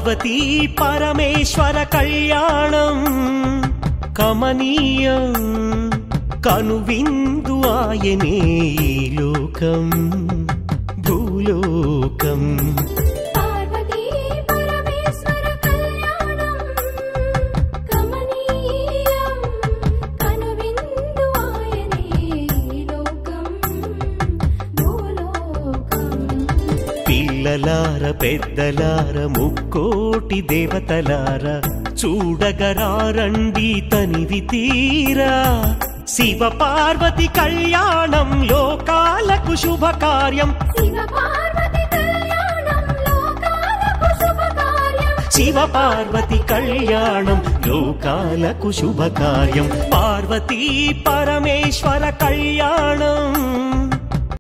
పార్వతీ పరమేశ్వర కళ్యాణం కమనీయం కనువిందు ఆయనే ఈ లోకం భూలోకం పార్వతీ పరమేశ్వర కళ్యాణం కమనీయం కనువిందు ఆయనే లోకం భూలోకం పిల్లలార పెద్దలార ముక్కోటి దేవతలార చూడగరారండి తనివి తీరా శివ పార్వతి కళ్యాణం లోకాలకు శుభకార్యం శివ పార్వతి కళ్యాణం లోకాలకు శుభకార్యం శివ పార్వతి కళ్యాణం లోకాలకు శుభకార్యం పార్వతీ పరమేశ్వర కళ్యాణం